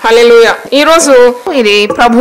హల్లెలూయా ఈరోజు ఇది ప్రభు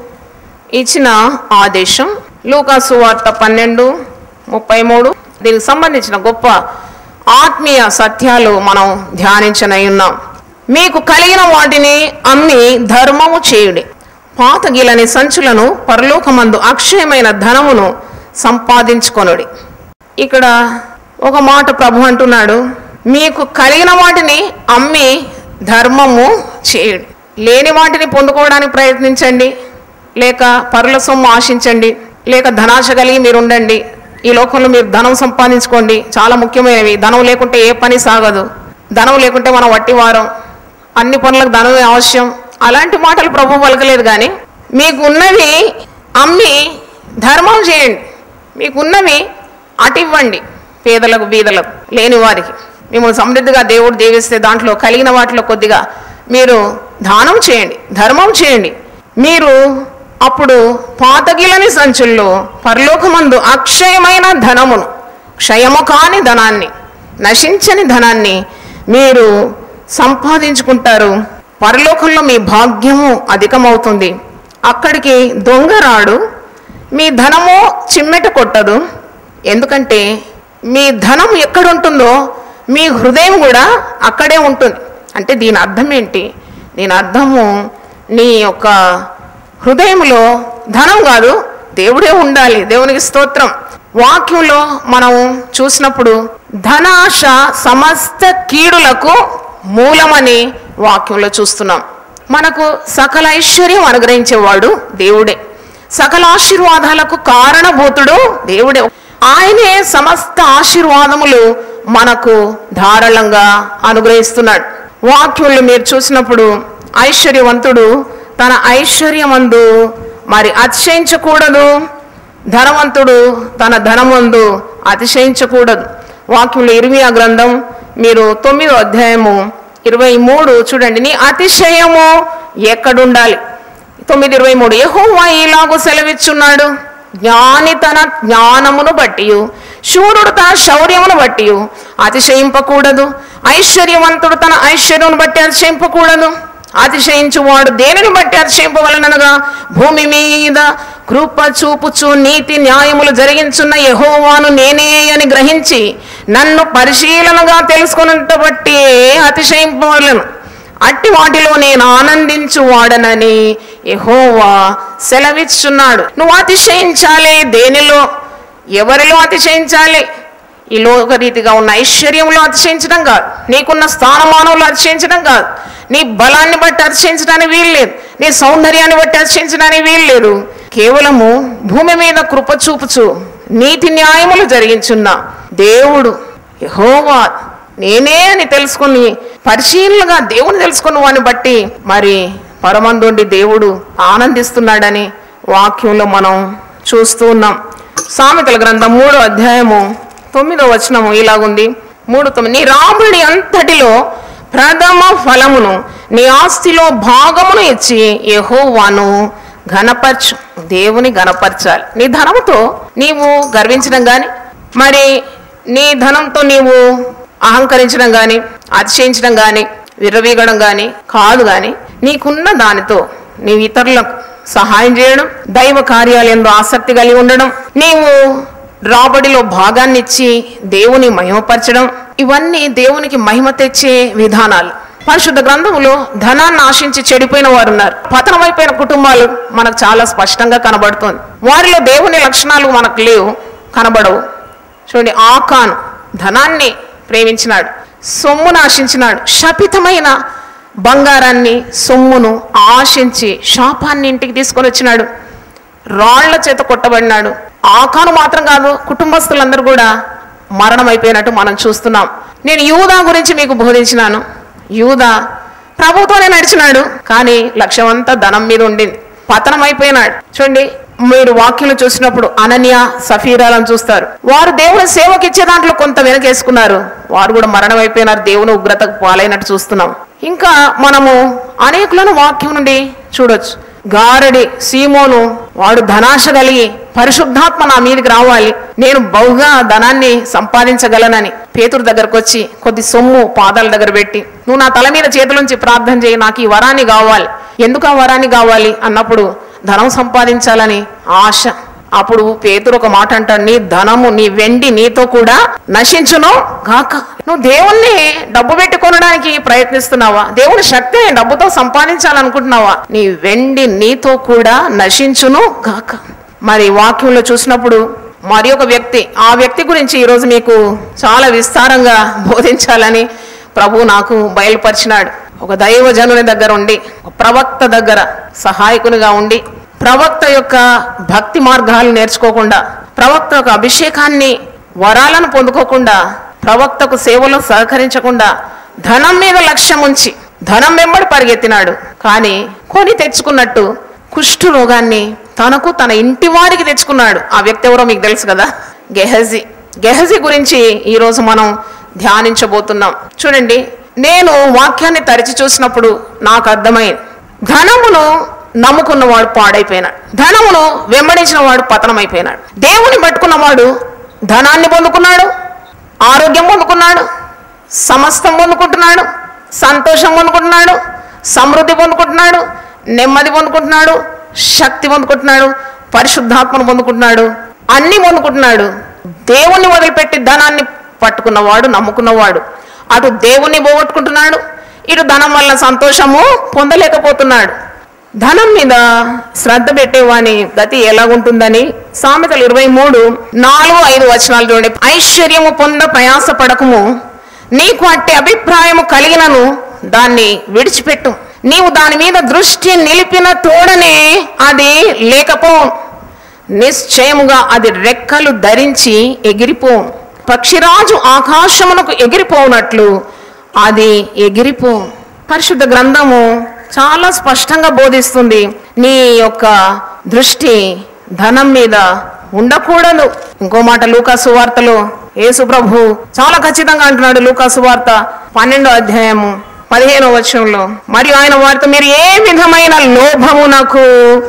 ఇచ్చిన ఆదేశం లూకాసు వార్త పన్నెండు ముప్పై మూడు దీనికి సంబంధించిన గొప్ప ఆత్మీయ సత్యాలు మనం ధ్యానించనై ఉన్నాం మీకు కలిగిన వాటిని అమ్మి ధర్మము చేయుడి పాత గీలని సంచులను పరలోకమందు అక్షయమైన ధనమును సంపాదించుకొనుడి ఇక్కడ ఒక మాట ప్రభు అంటున్నాడు మీకు కలిగిన వాటిని అమ్మి ధర్మము చేయండి లేని వాటిని పొందుకోవడానికి ప్రయత్నించండి లేక పరుల సొమ్ము ఆశించండి లేక ధనాశ కలిగి మీరు ఉండండి ఈ లోకంలో మీరు ధనం సంపాదించుకోండి చాలా ముఖ్యమైనవి ధనం లేకుంటే ఏ పని సాగదు ధనం లేకుంటే మనం వట్టివారం అన్ని పనులకు ధనమే అవశ్యం అలాంటి మాటలు ప్రభు పలకలేదు కానీ మీకు ఉన్నవి అమ్మి ధర్మం చేయండి మీకున్నవి అటివ్వండి పేదలకు బీదలకు లేని వారికి మిమ్మల్ని సమృద్ధిగా దేవుడు దీవిస్తే దాంట్లో కలిగిన వాటిలో కొద్దిగా మీరు దానం చేయండి ధర్మం చేయండి మీరు అప్పుడు పాతగిలని సంచుల్లో పరలోకమందు అక్షయమైన ధనమును క్షయము కాని ధనాన్ని నశించని ధనాన్ని మీరు సంపాదించుకుంటారు పరలోకంలో మీ భాగ్యము అధికమవుతుంది అక్కడికి దొంగ రాడు మీ ధనము చిమ్మెట కొట్టదు ఎందుకంటే మీ ధనం ఎక్కడ ఉంటుందో మీ హృదయం కూడా అక్కడే ఉంటుంది అంటే దీని అర్థం ఏంటి దీని అర్థము నీ యొక్క హృదయంలో ధనం కాదు దేవుడే ఉండాలి దేవునికి స్తోత్రం వాక్యంలో మనం చూసినప్పుడు ధనాశ సమస్త కీడులకు మూలమని వాక్యంలో చూస్తున్నాం మనకు సకల ఐశ్వర్యం అనుగ్రహించేవాడు దేవుడే సకల ఆశీర్వాదాలకు కారణభూతుడు దేవుడే ఆయనే సమస్త ఆశీర్వాదములు మనకు ధారాళంగా అనుగ్రహిస్తున్నాడు వాక్యంలో మీరు చూసినప్పుడు ఐశ్వర్యవంతుడు తన ఐశ్వర్యమందు మరి అతిశయించకూడదు ధనవంతుడు తన ధనమందు అతిశయించకూడదు వాక్యంలో ఇరిమియా గ్రంథం మీరు తొమ్మిదో అధ్యాయము ఇరవై మూడు చూడండి నీ అతిశయము ఎక్కడుండాలి తొమ్మిది ఇరవై మూడు యెహోవా ఇలాగూ సెలవిచ్చున్నాడు జ్ఞాని తన జ్ఞానమును బట్టి శూరుడు తన శౌర్యమును బట్టి అతిశయింపకూడదు ఐశ్వర్యవంతుడు తన ఐశ్వర్యమును బట్టి అతిశయింపకూడదు అతిశయించువాడు దేనిని బట్టి అతిశయింపవలనగా భూమి మీద కృప చూపుచు నీతి న్యాయములు జరిగించున్న యహోవాను నేనే అని గ్రహించి నన్ను పరిశీలనగా తెలుసుకున్నంత బట్టి అతిశయింపవలను అట్టి వాటిలో నేను ఆనందించు వాడనని యహోవా సెలవిస్తున్నాడు నువ్వు అతిశయించాలి దేనిలో ఎవరిలో అతిశయించాలి ఈ లోకరీతిగా ఉన్న ఐశ్వర్యంలో అతిశయించడం కాదు నీకున్న స్థానమానంలో అతిశయించడం కాదు నీ బలాన్ని బట్టి అతిశయించడానికి వీల్లేదు నీ సౌందర్యాన్ని బట్టి అతిశయించడానికి వీల్లేదు కేవలము భూమి మీద కృప చూపుచు నీతి న్యాయములు జరిగించున్న దేవుడు యహోవా నేనే అని తెలుసుకుని పరిశీలనగా దేవుని తెలుసుకున్న వాడిని బట్టి మరి పరమందుండి దేవుడు ఆనందిస్తున్నాడని వాక్యంలో మనం చూస్తూ ఉన్నాం సామెతల గ్రంథం మూడో అధ్యాయము తొమ్మిదో వచనము ఇలాగుంది మూడు తొమ్మిది నీ రాముడి అంతటిలో ప్రథమ ఫలమును నీ ఆస్తిలో భాగమును ఇచ్చి యెహోవాను ఘనపరచు దేవుని ఘనపరచాలి నీ ధనముతో నీవు గర్వించడం కానీ మరి నీ ధనంతో నీవు అహంకరించడం కానీ అతిశయించడం కానీ విర్రవీగడం కానీ కాదు కానీ నీకున్న దానితో నీవు ఇతరులకు సహాయం చేయడం దైవ కార్యాలయంలో ఆసక్తి కలిగి ఉండడం నీవు రాబడిలో భాగాన్ని ఇచ్చి దేవుని మహిమపరచడం ఇవన్నీ దేవునికి మహిమ తెచ్చే విధానాలు పరిశుద్ధ గ్రంథంలో ధనాన్ని ఆశించి చెడిపోయిన వారు ఉన్నారు పతనమైపోయిన కుటుంబాలు మనకు చాలా స్పష్టంగా కనబడుతోంది వారిలో దేవుని లక్షణాలు మనకు లేవు కనబడవు చూడండి ఆకాను ధనాన్ని ప్రేమించినాడు సొమ్మును ఆశించినాడు శపితమైన బంగారాన్ని సొమ్మును ఆశించి శాపాన్ని ఇంటికి తీసుకొని వచ్చినాడు రాళ్ల చేత కొట్టబడినాడు ఆకాను మాత్రం కాదు కుటుంబస్తులందరూ కూడా మరణం అయిపోయినట్టు మనం చూస్తున్నాం నేను యూదా గురించి మీకు బోధించినాను యూదా ప్రభుతోనే నడిచినాడు కానీ లక్ష్యం అంతా ధనం మీద ఉండింది పతనం అయిపోయినాడు చూడండి మీరు వాక్యం చూసినప్పుడు అనన్య సఫీరాలను చూస్తారు వారు దేవుని సేవకి ఇచ్చే దాంట్లో కొంత వెనకేసుకున్నారు వారు కూడా మరణం అయిపోయినారు దేవుని ఉగ్రతకు పాలైనట్టు చూస్తున్నాం ఇంకా మనము అనేకులను వాక్యం నుండి చూడొచ్చు గారడి సీమోను వాడు ధనాశ కలిగి పరిశుద్ధాత్మ నా మీదకి రావాలి నేను బహుగా ధనాన్ని సంపాదించగలనని పేతురు దగ్గరకు వచ్చి కొద్ది సొమ్ము పాదాల దగ్గర పెట్టి నువ్వు నా తల మీద చేతులుంచి ప్రార్థన చేయి నాకు ఈ వరాన్ని కావాలి ఎందుకు ఆ వరాన్ని కావాలి అన్నప్పుడు ధనం సంపాదించాలని ఆశ అప్పుడు పేతురు ఒక మాట అంటాడు నీ ధనము నీ వెండి నీతో కూడా నశించును గాక నువ్వు దేవుణ్ణి డబ్బు పెట్టి కొనడానికి ప్రయత్నిస్తున్నావా దేవుని శక్తిని డబ్బుతో సంపాదించాలనుకుంటున్నావా నీ వెండి నీతో కూడా నశించును గాక మరి వాక్యంలో చూసినప్పుడు మరి ఒక వ్యక్తి ఆ వ్యక్తి గురించి ఈరోజు మీకు చాలా విస్తారంగా బోధించాలని ప్రభు నాకు బయలుపరిచినాడు ఒక దైవజనుని దగ్గర ఉండి ఒక ప్రవక్త దగ్గర సహాయకునిగా ఉండి ప్రవక్త యొక్క భక్తి మార్గాలు నేర్చుకోకుండా ప్రవక్త యొక్క అభిషేకాన్ని వరాలను పొందుకోకుండా ప్రవక్తకు సేవలో సహకరించకుండా ధనం మీద లక్ష్యం ఉంచి ధనం వెంబడి పరిగెత్తినాడు కానీ కొని తెచ్చుకున్నట్టు కుష్ఠు రోగాన్ని తనకు తన ఇంటి వారికి తెచ్చుకున్నాడు ఆ వ్యక్తి ఎవరో మీకు తెలుసు కదా గెహజీ గెహజీ గురించి ఈరోజు మనం ధ్యానించబోతున్నాం చూడండి నేను వాక్యాన్ని తరిచి చూసినప్పుడు నాకు అర్థమైంది ధనమును నమ్ముకున్నవాడు పాడైపోయినాడు ధనమును వెంబడించిన వాడు పతనమైపోయినాడు దేవుని పట్టుకున్నవాడు ధనాన్ని పొందుకున్నాడు ఆరోగ్యం పొందుకున్నాడు సమస్తం పొందుకుంటున్నాడు సంతోషం పొందుకుంటున్నాడు సమృద్ధి పొందుకుంటున్నాడు నెమ్మది పొందుకుంటున్నాడు శక్తి పొందుకుంటున్నాడు పరిశుద్ధాత్మను పొందుకుంటున్నాడు అన్ని పొందుకుంటున్నాడు దేవుణ్ణి వదిలిపెట్టి ధనాన్ని పట్టుకున్నవాడు నమ్ముకున్నవాడు అటు దేవుణ్ణి పోగొట్టుకుంటున్నాడు ఇటు ధనం వల్ల సంతోషము పొందలేకపోతున్నాడు ధనం మీద శ్రద్ధ పెట్టేవాని గతి ఎలాగుంటుందని సామెతలు ఇరవై మూడు నాలుగు ఐదు వచనాలు చూడండి ఐశ్వర్యము పొంద ప్రయాస పడకము నీకు అట్టి అభిప్రాయము కలిగినను దాన్ని విడిచిపెట్టు నీవు దాని మీద దృష్టి నిలిపిన తోడనే అది లేకపో నిశ్చయముగా అది రెక్కలు ధరించి ఎగిరిపో పక్షిరాజు ఆకాశమునకు ఎగిరిపోనట్లు అది ఎగిరిపో పరిశుద్ధ గ్రంథము చాలా స్పష్టంగా బోధిస్తుంది నీ యొక్క దృష్టి ధనం మీద ఉండకూడదు ఇంకో మాట లూకాసు వార్తలో యేసు ప్రభు చాలా ఖచ్చితంగా అంటున్నాడు లూకాసు వార్త పన్నెండో అధ్యాయము పదిహేనో వచనంలో మరియు ఆయన వారితో మీరు ఏ విధమైన లోభము నాకు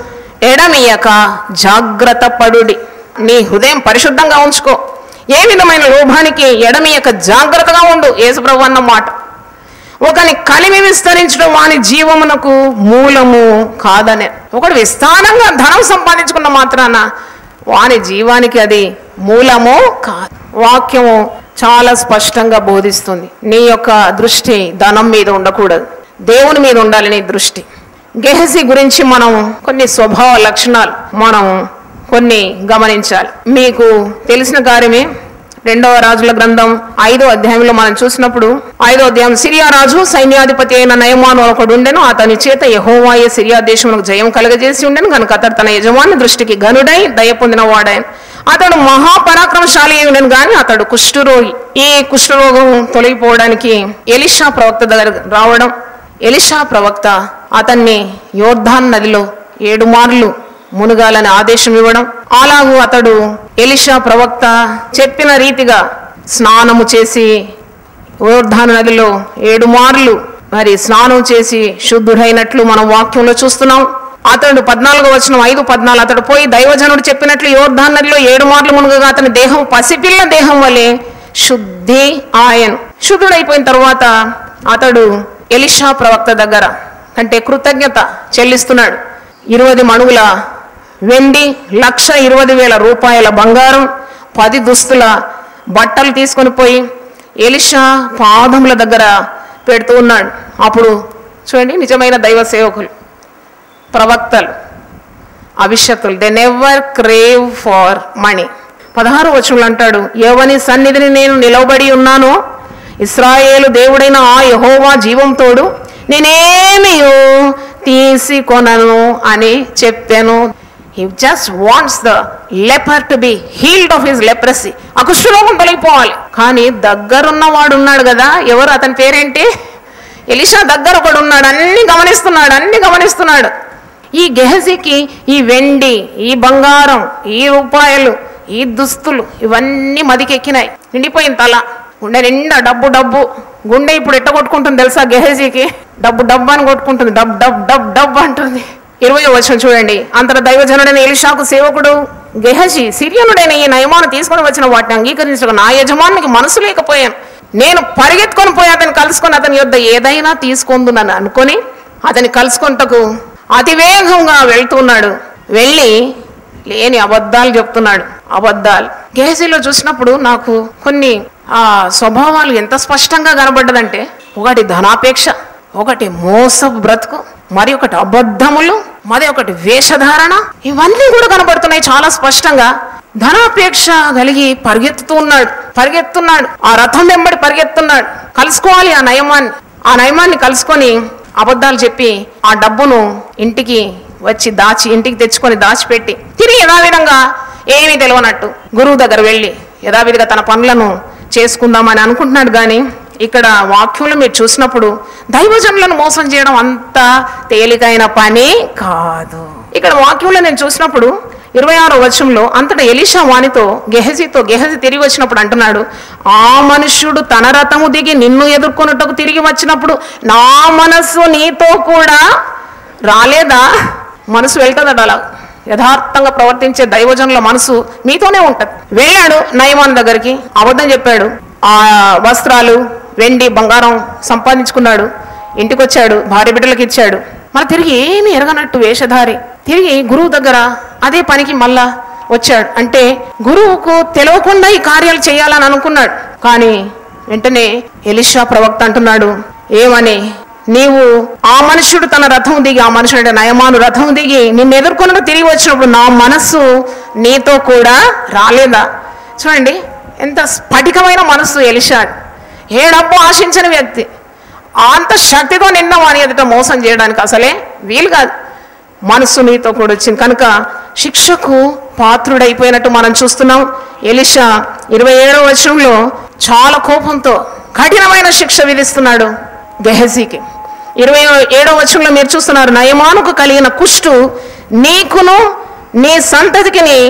ఎడమియక జాగ్రత్త పడుడి నీ హృదయం పరిశుద్ధంగా ఉంచుకో ఏ విధమైన లోభానికి ఎడమియక జాగ్రత్తగా ఉండు యేసుప్రభు అన్న మాట ఒకని కలిమి విస్తరించడం వాని జీవమునకు మూలము కాదనే ఒకడు విస్తారంగా ధనం సంపాదించుకున్న మాత్రాన వాని జీవానికి అది మూలము కాదు వాక్యము చాలా స్పష్టంగా బోధిస్తుంది నీ యొక్క దృష్టి ధనం మీద ఉండకూడదు దేవుని మీద ఉండాలి నీ దృష్టి గెహసి గురించి మనం కొన్ని స్వభావ లక్షణాలు మనం కొన్ని గమనించాలి మీకు తెలిసిన కార్యమే రెండవ రాజుల గ్రంథం ఐదో అధ్యాయంలో మనం చూసినప్పుడు ఐదో అధ్యాయం సిరియా రాజు సైన్యాధిపతి అయిన నయమాను ఒకడు ఉండెను అతని చేత యహోవాయ సిరియా దేశమునకు జయం కలగజేసి ఉండెను కనుక అతడు తన యజమాని దృష్టికి గనుడై దయ పొందిన వాడాయను అతడు మహాపరాక్రమశాలి అయి ఉండెను కానీ అతడు కుష్ఠరోగి ఈ కుష్ఠరోగం తొలగిపోవడానికి ఎలిషా ప్రవక్త దగ్గర రావడం ఎలిషా ప్రవక్త అతన్ని యోర్ధాన్ నదిలో ఏడు మార్లు మునుగాలని ఆదేశం ఇవ్వడం అలాగూ అతడు ఎలిషా ప్రవక్త చెప్పిన రీతిగా స్నానము చేసి యోర్ధాను నదిలో ఏడు మార్లు మరి స్నానం చేసి శుద్ధుడైనట్లు మనం వాక్యంలో చూస్తున్నాం అతడు పద్నాలుగో వచ్చిన ఐదు పద్నాలుగు అతడు పోయి దైవజనుడు చెప్పినట్లు యోర్ధాన్ నదిలో ఏడు మార్లు మునుగగా అతని దేహం పసిపిల్ల దేహం వలె శుద్ధి ఆయన శుద్ధుడైపోయిన తర్వాత అతడు ఎలిషా ప్రవక్త దగ్గర అంటే కృతజ్ఞత చెల్లిస్తున్నాడు ఇరవై మణుగుల వెండి లక్ష ఇరవై వేల రూపాయల బంగారం పది దుస్తుల బట్టలు తీసుకొని పోయి ఎలిషా పాదముల దగ్గర పెడుతూ ఉన్నాడు అప్పుడు చూడండి నిజమైన దైవ సేవకులు ప్రవక్తలు అభిషక్తులు they never crave for money పదహారు వచనంలో అంటాడు ఎవని సన్నిధిని నేను నిలవబడి ఉన్నానో ఇస్రాయేలు దేవుడైన ఆ యహోవా జీవం తోడు నేనేమి తీసుకొనను అని చెప్పాను he just wants the leper to be healed of his leprosy ఆ కుష్ఠరోగం తొలగిపోవాలి కానీ దగ్గరున్న వాడు ఉన్నాడు కదా ఎవరు అతని పేరేంటి ఎలిషా దగ్గర ఒకడు ఉన్నాడు అన్ని గమనిస్తున్నాడు అన్ని గమనిస్తున్నాడు ఈ గెహజీకి ఈ వెండి ఈ బంగారం ఈ రూపాయలు ఈ దుస్తులు ఇవన్నీ మదికెక్కినాయి నిండిపోయిన తల గుండె నిండా డబ్బు డబ్బు గుండె ఇప్పుడు ఎట్ట కొట్టుకుంటుంది తెలుసా గెహజీకి డబ్బు డబ్బు అని కొట్టుకుంటుంది డబ్ డబ్ డబ్ డబ్ అంటుంది ఇరవై వచ్చిన చూడండి అంతట దైవజనుడైన ఎలిషాకు సేవకుడు గెహజి సిరియనుడైన ఈ నయమాను తీసుకొని వచ్చిన వాటిని అంగీకరించక నా యజమానికి మనసు లేకపోయాను నేను పరిగెత్తుకొని పోయి అతన్ని కలుసుకొని అతని యొద్ద ఏదైనా తీసుకుందునని అనుకొని అతని కలుసుకుంటకు అతివేగంగా వెళ్తున్నాడు వెళ్ళి లేని అబద్ధాలు చెప్తున్నాడు అబద్ధాలు గేహజీలో చూసినప్పుడు నాకు కొన్ని ఆ స్వభావాలు ఎంత స్పష్టంగా కనబడ్డదంటే ఒకటి ధనాపేక్ష ఒకటి మోసపు బ్రతుకు మరి ఒకటి అబద్ధములు మరి ఒకటి వేషధారణ ఇవన్నీ కూడా కనబడుతున్నాయి చాలా స్పష్టంగా ధనాపేక్ష కలిగి పరిగెత్తుతూ ఉన్నాడు పరిగెత్తున్నాడు ఆ రథం వెంబడి పరిగెత్తున్నాడు కలుసుకోవాలి ఆ నయమాన్ని ఆ నయమాన్ని కలుసుకొని అబద్ధాలు చెప్పి ఆ డబ్బును ఇంటికి వచ్చి దాచి ఇంటికి తెచ్చుకొని దాచిపెట్టి తిరిగి యథావిధంగా ఏమీ తెలియనట్టు గురువు దగ్గర వెళ్ళి యథావిధిగా తన పనులను చేసుకుందామని అనుకుంటున్నాడు కానీ ఇక్కడ వాక్యంలో మీరు చూసినప్పుడు దైవజనులను మోసం చేయడం అంత తేలికైన పని కాదు ఇక్కడ వాక్యంలో నేను చూసినప్పుడు ఇరవై ఆరో వచనంలో అంతటా ఎలీషా వానితో గెహజీతో గెహజీ తిరిగి వచ్చినప్పుడు అంటున్నాడు ఆ మనుష్యుడు తన రథము దిగి నిన్ను ఎదుర్కొన్నట్టుకు తిరిగి వచ్చినప్పుడు నా మనస్సు నీతో కూడా రాలేదా మనసు వెళ్తుందట అలా యథార్థంగా ప్రవర్తించే దైవజనుల మనసు మీతోనే ఉంటది వెళ్ళాడు నయమాన్ దగ్గరికి అబద్ధం చెప్పాడు ఆ వస్త్రాలు వెండి బంగారం సంపాదించుకున్నాడు ఇంటికి వచ్చాడు భార్య బిడ్డలకు ఇచ్చాడు మళ్ళీ తిరిగి ఏమీ ఎరగనట్టు వేషధారి తిరిగి గురువు దగ్గర అదే పనికి మళ్ళా వచ్చాడు అంటే గురువుకు తెలియకుండా ఈ కార్యాలు చేయాలని అనుకున్నాడు కానీ వెంటనే ఎలిషా ప్రవక్త అంటున్నాడు ఏమని నీవు ఆ మనుషుడు తన రథం దిగి ఆ మనుషుడు అంటే నయమాను రథం దిగి నిన్ను ఎదుర్కొన్నట్టు తిరిగి వచ్చినప్పుడు నా మనస్సు నీతో కూడా రాలేదా చూడండి ఎంత స్ఫటికమైన మనస్సు ఎలిషాడ్ ఏ డబ్బు ఆశించని వ్యక్తి అంత శక్తితో నిన్న వాని ఎదుట మోసం చేయడానికి అసలే వీలు కాదు మనస్సు నీతో కూడా వచ్చింది కనుక శిక్షకు పాత్రుడైపోయినట్టు మనం చూస్తున్నాం ఎలిషా ఇరవై ఏడవ వచనంలో చాలా కోపంతో కఠినమైన శిక్ష విధిస్తున్నాడు గెహజీకి ఇరవై ఏడవ వచనంలో మీరు చూస్తున్నారు నయమానుకు కలిగిన కుష్టు నీకును నీ సంతతికిని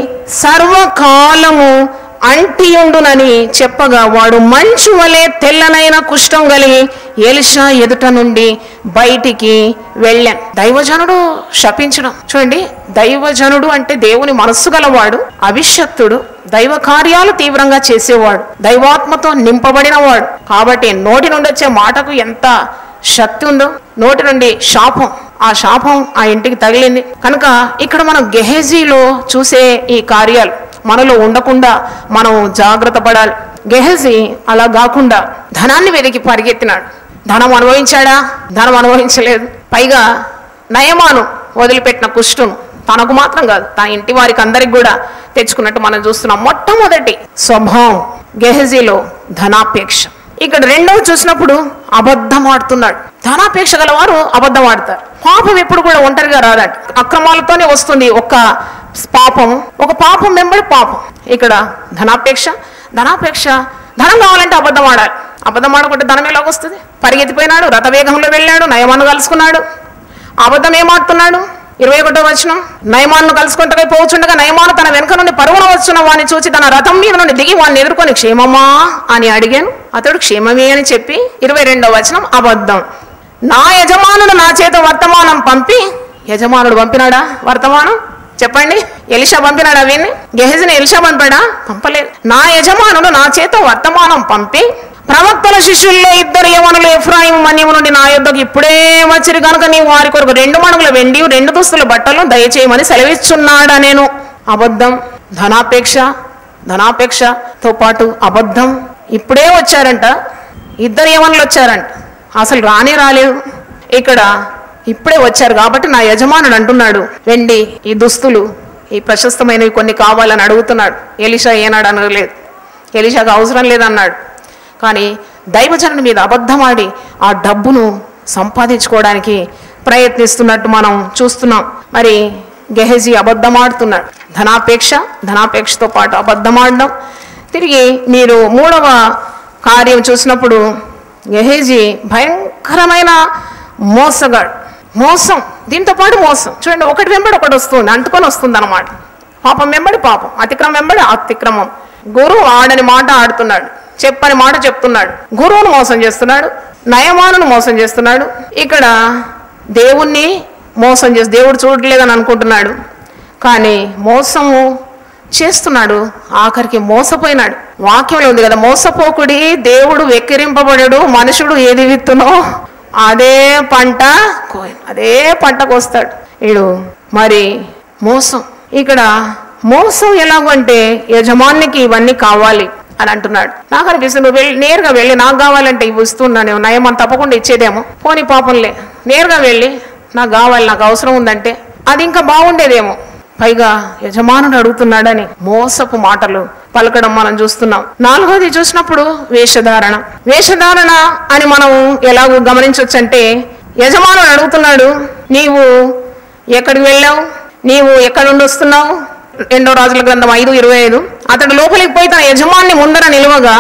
సర్వకాలము అంటియుండునని చెప్పగా వాడు మంచు వలె తెల్లనైన కుష్టం కలిగి ఎలిషా ఎదుట నుండి బయటికి వెళ్ళాను దైవజనుడు శపించడం చూడండి దైవజనుడు అంటే దేవుని మనస్సు గలవాడు అవిషక్తుడు దైవ కార్యాలు తీవ్రంగా చేసేవాడు దైవాత్మతో నింపబడినవాడు కాబట్టి నోటి నుండి వచ్చే మాటకు ఎంత శక్తి ఉందో నోటి నుండి శాపం ఆ శాపం ఆ ఇంటికి తగిలింది కనుక ఇక్కడ మనం గెహజీలో చూసే ఈ కార్యాలు మనలో ఉండకుండా మనం జాగ్రత్త పడాలి గెహజీ అలా కాకుండా ధనాన్ని వెతికి పరిగెత్తినాడు ధనం అనుభవించాడా ధనం అనుభవించలేదు పైగా నయమాను వదిలిపెట్టిన కుష్టును తనకు మాత్రం కాదు తన ఇంటి వారికి అందరికి కూడా తెచ్చుకున్నట్టు మనం చూస్తున్నాం మొట్టమొదటి స్వభావం గెహజీలో ధనాపేక్ష ఇక్కడ రెండవ చూసినప్పుడు అబద్ధం ఆడుతున్నాడు ధనాపేక్ష గలవారు అబద్ధం ఆడతారు పాపం ఎప్పుడు కూడా ఒంటరిగా రాదట అక్రమాలతోనే వస్తుంది ఒక పాపం ఒక పాపం వెంబడి పాపం ఇక్కడ ధనాపేక్ష ధనాపేక్ష ధనం కావాలంటే అబద్ధం ఆడాలి అబద్ధం ఆడకుంటే ధనం ఎలాగొస్తుంది పరిగెత్తిపోయినాడు రథవేగంలో వెళ్ళాడు నయమాను కలుసుకున్నాడు అబద్ధం ఏమాడుతున్నాడు ఇరవై ఒకటో వచనం నయమాను కలుసుకుంటూ పోవచ్చుండగా నయమాను తన వెనుక నుండి పరుగున వచ్చున్న వాడిని చూసి తన రథం మీద నుండి దిగి వాడిని ఎదుర్కొని క్షేమమా అని అడిగాను అతడు క్షేమమే అని చెప్పి ఇరవై రెండో వచనం అబద్ధం నా యజమానుడు నా చేత వర్తమానం పంపి యజమానుడు పంపినాడా వర్తమానం చెప్పండి ఎలిషా పంపినాడా వీన్ని గెహజని ఎలిషా పంపాడా పంపలేదు నా యజమానుడు నా చేత వర్తమానం పంపి ప్రవక్తల శిష్యుల్లో ఇద్దరు యవనులు ఎఫ్రాయిం మన్యము నుండి నా యొద్దకు ఇప్పుడే వచ్చిరు కనుక నీ వారి కొరకు రెండు మణుగుల వెండి రెండు దుస్తుల బట్టలు దయచేయమని సెలవిస్తున్నాడా నేను అబద్ధం ధనాపేక్ష ధనాపేక్షతో పాటు అబద్ధం ఇప్పుడే వచ్చారంట ఇద్దరు యవనులు వచ్చారంట అసలు రానే రాలేదు ఇక్కడ ఇప్పుడే వచ్చారు కాబట్టి నా యజమానుడు అంటున్నాడు వెండి ఈ దుస్తులు ఈ ప్రశస్తమైనవి కొన్ని కావాలని అడుగుతున్నాడు ఎలిషా ఏనాడు అనలేదు ఎలిషాకు అవసరం లేదన్నాడు కానీ దైవజనుని మీద అబద్ధమాడి ఆ డబ్బును సంపాదించుకోవడానికి ప్రయత్నిస్తున్నట్టు మనం చూస్తున్నాం మరి గెహజీ అబద్ధమాడుతున్నాడు ధనాపేక్ష ధనాపేక్షతో పాటు అబద్ధమాడడం తిరిగి మీరు మూడవ కార్యం చూసినప్పుడు గెహేజీ భయంకరమైన మోసగాడు మోసం దీంతో పాటు మోసం చూడండి ఒకటి వెంబడి ఒకటి వస్తుంది అంటుకొని వస్తుంది అనమాట పాపం వెంబడి పాపం అతిక్రమం వెంబడి అతిక్రమం గురువు ఆడని మాట ఆడుతున్నాడు చెప్పని మాట చెప్తున్నాడు గురువును మోసం చేస్తున్నాడు నయమానును మోసం చేస్తున్నాడు ఇక్కడ దేవుణ్ణి మోసం చేసి దేవుడు చూడలేదని అనుకుంటున్నాడు కానీ మోసము చేస్తున్నాడు ఆఖరికి మోసపోయినాడు వాక్యంలో ఉంది కదా మోసపోకుడి దేవుడు వెక్కిరింపబడడు మనుషుడు ఏది విత్తునో అదే పంట కోయ అదే పంట కోస్తాడు వీడు మరి మోసం ఇక్కడ మోసం ఎలాగంటే యజమానికి ఇవన్నీ కావాలి అని అంటున్నాడు నాకు అనిపిస్తుంది నువ్వు వెళ్ళి నేరుగా వెళ్ళి నాకు కావాలంటే ఇవి ఇస్తున్నాను నయమని తప్పకుండా ఇచ్చేదేమో పోనీ పాపంలే నేరుగా వెళ్ళి నాకు కావాలి నాకు అవసరం ఉందంటే అది ఇంకా బాగుండేదేమో పైగా యజమానుడు అడుగుతున్నాడని మోసపు మాటలు పలకడం మనం చూస్తున్నాం నాలుగోది చూసినప్పుడు వేషధారణ వేషధారణ అని మనం ఎలాగో గమనించవచ్చంటే యజమానుడు అడుగుతున్నాడు నీవు ఎక్కడికి వెళ్ళావు నీవు ఎక్కడి నుండి వస్తున్నావు రెండో రాజుల గ్రంథం ఐదు ఇరవై ఐదు అతడు లోపలికి పోయి తన యజమాన్ని ముందర నిలువగా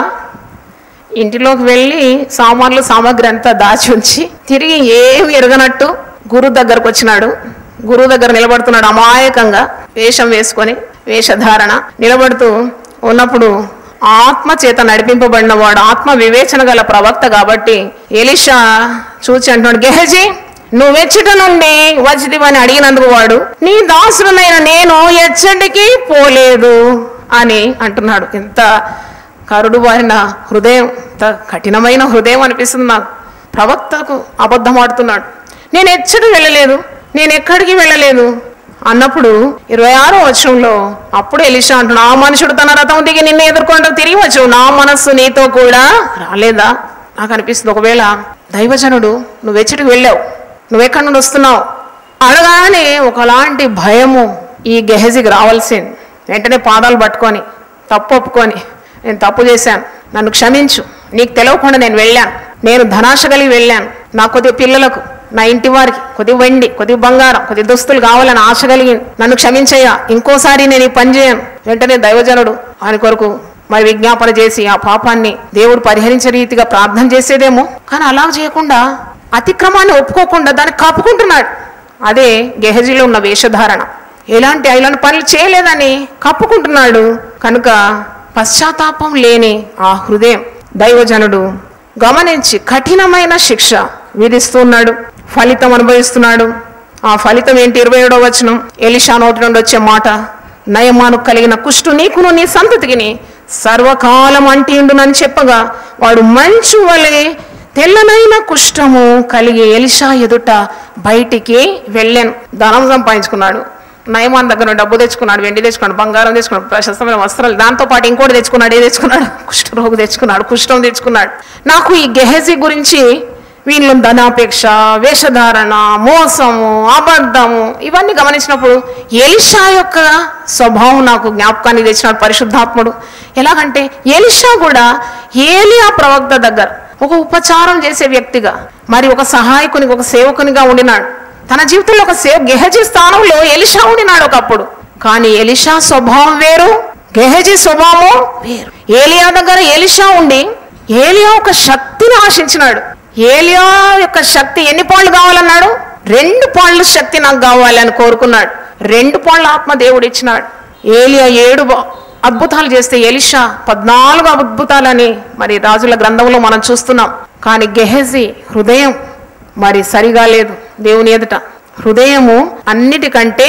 ఇంటిలోకి వెళ్ళి సామాన్లు సామాగ్రి అంతా దాచి ఉంచి తిరిగి ఏమి ఎరగనట్టు గురువు దగ్గరకు వచ్చినాడు గురువు దగ్గర నిలబడుతున్నాడు అమాయకంగా వేషం వేసుకొని వేషధారణ నిలబడుతూ ఉన్నప్పుడు ఆత్మ చేత నడిపింపబడిన వాడు ఆత్మ వివేచన గల ప్రవక్త కాబట్టి ఎలిషా చూచి అంటున్నాడు గెహజీ నువ్వెచ్చట నుండి వచ్చిదివని అడిగినందుకు వాడు నీ దాసుడునైన నేను ఎచ్చటికి పోలేదు అని అంటున్నాడు ఎంత కరుడు వారిన హృదయం ఎంత కఠినమైన హృదయం అనిపిస్తుంది నాకు ప్రవక్తకు అబద్ధం ఆడుతున్నాడు నేను ఎచ్చటి వెళ్ళలేదు నేను ఎక్కడికి వెళ్ళలేదు అన్నప్పుడు ఇరవై ఆరో వచనంలో అప్పుడు ఎలిషా అంటున్నాడు ఆ మనుషుడు తన రథం దిగి నిన్ను ఎదుర్కొంటూ తిరిగి వచ్చు నా మనస్సు నీతో కూడా రాలేదా నాకు అనిపిస్తుంది ఒకవేళ దైవజనుడు నువ్వు ఎచ్చటికి వెళ్ళావు నువ్వెక్కడి నుండి వస్తున్నావు అడగానే ఒకలాంటి భయము ఈ గెహజీకి రావాల్సింది వెంటనే పాదాలు పట్టుకొని తప్పు ఒప్పుకొని నేను తప్పు చేశాను నన్ను క్షమించు నీకు తెలియకుండా నేను వెళ్ళాను నేను ధనాశ కలిగి వెళ్ళాను నా కొద్ది పిల్లలకు నా ఇంటి వారికి కొద్ది వెండి కొద్ది బంగారం కొద్ది దుస్తులు కావాలని ఆశ కలిగింది నన్ను క్షమించయ్యా ఇంకోసారి నేను ఈ పని చేయను వెంటనే దైవజనుడు ఆయన కొరకు మరి విజ్ఞాపన చేసి ఆ పాపాన్ని దేవుడు పరిహరించే రీతిగా ప్రార్థన చేసేదేమో కానీ అలా చేయకుండా అతిక్రమాన్ని ఒప్పుకోకుండా దాన్ని కప్పుకుంటున్నాడు అదే గెహజీలో ఉన్న వేషధారణ ఎలాంటి ఇలాంటి పనులు చేయలేదని కప్పుకుంటున్నాడు కనుక పశ్చాత్తాపం లేని ఆ హృదయం దైవజనుడు గమనించి కఠినమైన శిక్ష విధిస్తున్నాడు ఫలితం అనుభవిస్తున్నాడు ఆ ఫలితం ఏంటి ఇరవై ఏడో వచనం ఎలిషా నోటి నుండి వచ్చే మాట నయమాను కలిగిన కుష్టు నీకును నీ సంతతికిని సర్వకాలం అంటిండునని చెప్పగా వాడు మంచు వలె తెల్లనైన కుష్టము కలిగి ఎలిషా ఎదుట బయటికి వెళ్ళాను ధనం సంపాదించుకున్నాడు నయమాన్ దగ్గర డబ్బు తెచ్చుకున్నాడు వెండి తెచ్చుకున్నాడు బంగారం తెచ్చుకున్నాడు ప్రశస్తమైన వస్త్రాలు దాంతో పాటు ఇంకోటి తెచ్చుకున్నాడు ఏ తెచ్చుకున్నాడు కుష్ఠరోగు తెచ్చుకున్నాడు కుష్ఠం తెచ్చుకున్నాడు నాకు ఈ గెహజీ గురించి వీళ్ళు ధనాపేక్ష వేషధారణ మోసము అబద్ధము ఇవన్నీ గమనించినప్పుడు ఎలిషా యొక్క స్వభావం నాకు జ్ఞాపకాన్ని తెచ్చినాడు పరిశుద్ధాత్ముడు ఎలాగంటే ఎలిషా కూడా ఏలియా ప్రవక్త దగ్గర ఒక ఉపచారం చేసే వ్యక్తిగా మరి ఒక సహాయకునికి ఒక సేవకునిగా ఉండినాడు తన జీవితంలో ఒక సేవ గెహజీ స్థానంలో ఎలిషా ఉండినాడు ఒకప్పుడు కానీ ఎలిషా స్వభావం వేరు గెహజీ స్వభావం వేరు ఏలియా దగ్గర ఎలిషా ఉండి ఏలియా ఒక శక్తిని ఆశించినాడు ఏలియా యొక్క శక్తి ఎన్ని పాళ్ళు కావాలన్నాడు రెండు పాళ్ళు శక్తి నాకు కావాలి అని కోరుకున్నాడు రెండు పాళ్ళ ఆత్మ దేవుడు ఇచ్చినాడు ఏలియా ఏడు బ- అద్భుతాలు చేస్తే ఎలిషా పద్నాలుగు అద్భుతాలని మరి రాజుల గ్రంథంలో మనం చూస్తున్నాం కానీ గెహజీ హృదయం మరి సరిగా లేదు దేవుని ఎదుట హృదయము అన్నిటికంటే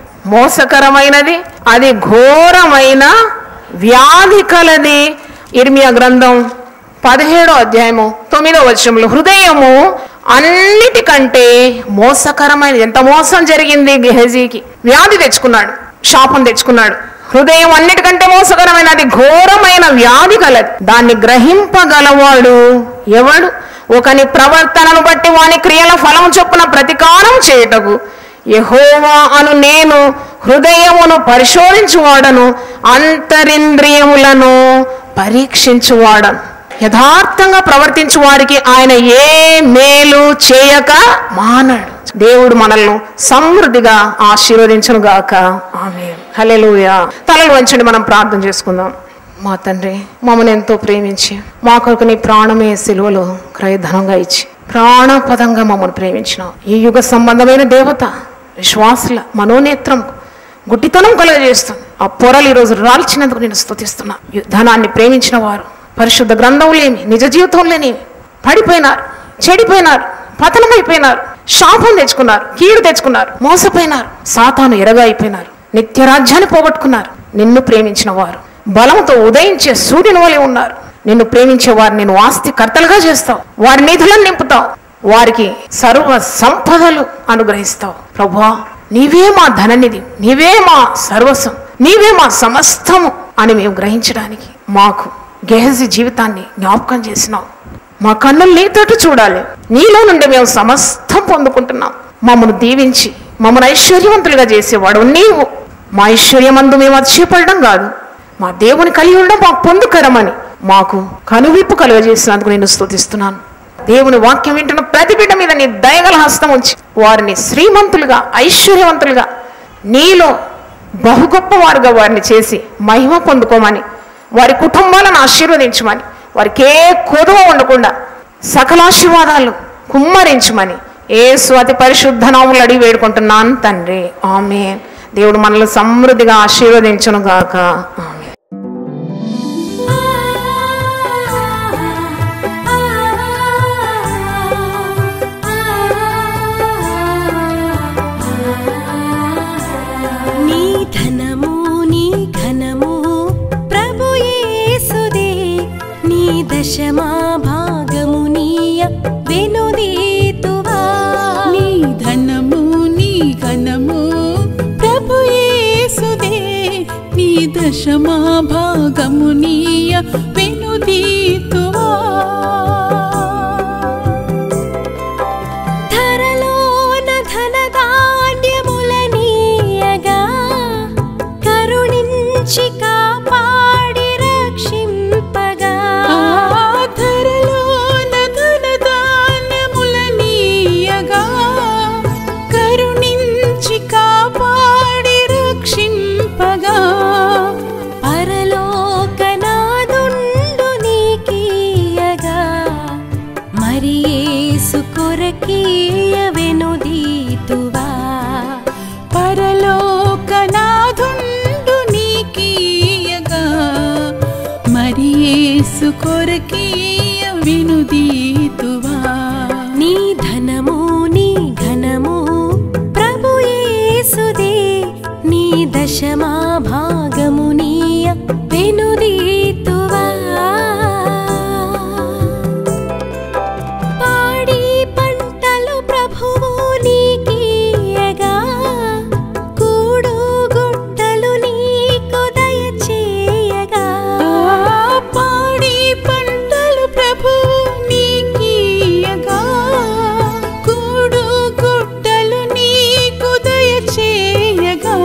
మోసకరమైనది అది ఘోరమైన వ్యాధి కలది ఇర్మియా గ్రంథం పదిహేడో అధ్యాయము తొమ్మిదో వచనంలో హృదయము అన్నిటికంటే మోసకరమైన ఎంత మోసం జరిగింది గెహజీకి వ్యాధి తెచ్చుకున్నాడు శాపం తెచ్చుకున్నాడు హృదయం అన్నిటికంటే మోసకరమైనది ఘోరమైన వ్యాధి కలది దాన్ని గ్రహింపగలవాడు ఎవడు ఒకని ప్రవర్తనను బట్టి వాని క్రియల ఫలం చొప్పున ప్రతికారం చేయుటకు యెహోవా అను నేను హృదయమును పరిశోధించువాడను అంతరింద్రియములను పరీక్షించువాడను యథార్థంగా ప్రవర్తించు వారికి ఆయన ఏ మేలు చేయక మానడు దేవుడు మనల్ని సమృద్ధిగా ఆశీర్వదించును గాక ఆమె హల్లెలూయా తలలు వంచండి మనం ప్రార్థన చేసుకుందాం మా తండ్రి మమ్మల్ని ఎంతో ప్రేమించి మా కొరకు నీ ప్రాణమే సిలువలో క్రయధనంగా ఇచ్చి ప్రాణపదంగా మమ్మల్ని ప్రేమించిన ఈ యుగ సంబంధమైన దేవత విశ్వాసుల మనోనేత్రం గుడ్డితనం కలుగజేస్తుంది ఆ పొరలు ఈరోజు రాల్చినందుకు నేను స్తుతిస్తున్నా ధనాన్ని ప్రేమించిన వారు పరిశుద్ధ గ్రంథం లేని నిజ జీవితం లేని పడిపోయినారు చెడిపోయినారు పతనమైపోయినారు శాపం తెచ్చుకున్నారు కీడు తెచ్చుకున్నారు మోసపోయినారు సాతాను ఎరగా అయిపోయినారు నిత్యరాజ్యాన్ని పోగొట్టుకున్నారు నిన్ను ప్రేమించిన వారు బలంతో ఉదయించే సూర్యుని వలె ఉన్నారు నిన్ను ప్రేమించే వారు నేను ఆస్తి కర్తలుగా చేస్తావు వారి నిధులను నింపుతావు వారికి సర్వ సంపదలు అనుగ్రహిస్తావు ప్రభువా నీవే మా ధననిధి నీవే మా సర్వస్వం నీవే మా సమస్తము అని మేము గ్రహించడానికి మాకు గెహజీ జీవితాన్ని జ్ఞాపకం చేసినావు మా కన్నులు నీతోటి చూడాలి నీలో నుండి మేము సమస్తం పొందుకుంటున్నాం మమ్మను దీవించి మమ్మల్ని ఐశ్వర్యవంతులుగా చేసేవాడు నీవు మా ఐశ్వర్యమందు మేము అతిశయపడడం కాదు మా దేవుని కలిగి ఉండడం మాకు పొందుకరమని మాకు కనువిప్పు కలుగజేసినందుకు నేను స్తుతిస్తున్నాను దేవుని వాక్యం వింటున్న ప్రతి బిడ్డ మీద నీ దయగల హస్తం ఉంచి వారిని శ్రీమంతులుగా ఐశ్వర్యవంతులుగా నీలో బహు గొప్ప వారుగా వారిని చేసి మహిమ పొందుకోమని వారి కుటుంబాలను ఆశీర్వదించమని వారికి ఏ కొదువ ఉండకుండా సకల ఆశీర్వాదాలు కుమ్మరించమని ఏ స్వాతి పరిశుద్ధ నాములు అడిగి వేడుకుంటున్నాను తండ్రి ఆమె దేవుడు మనల్ని సమృద్ధిగా ఆశీర్వదించును గాక ఆమె నీ ధనము నీ ఘనము ప్రభు యేసుదే నీ దశమా భాగము నీయ వెనుదీతువా నీ ధనము నీ ఘనము ప్రభు యేసుదే నీ దశమా భాగము నీయ వెనుదీతువా ధరలోన ధనధాన్యములనీయగా కరుణించి కాపాడి రక్షింపగా ఆధరలోన ధనధాన్యములనీయగా కరుణించి కాపాడి రక్షింపగా పరలోకనాదుండు నీకీయగా మరి యేసు కొరకీయ వెనుదీతువా పరలోకనాథుండు నీకీయగా మరి యేసు కొరకీయ వినుదీతువా నీ ధనము నీ ఘనము ప్రభు యేసుదే నీ దశమా భాగము నీయ వెనుదీతువా పాడి పంటలు ప్రభువు నీకీయగా కూడు గుట్టలు నీకు దయచేయగా ఆ పాడి పంటలు ప్రభు నీకీయగా కూడు గుట్టలు నీకు దయచేయగా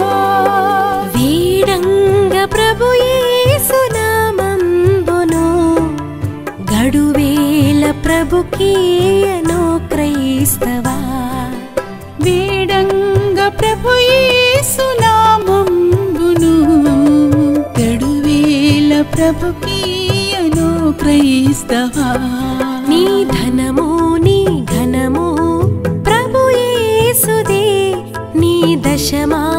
వీడంగ ప్రభు యేసునామంబును గడువేల ప్రభుకీయను క్రైస్తవా వేడంగ ప్రభు యేసునామంబును గడువేల ప్రభుకీయను క్రైస్తవా నీ ధనము నీ ఘనము ప్రభు యేసుదే నీ దశమా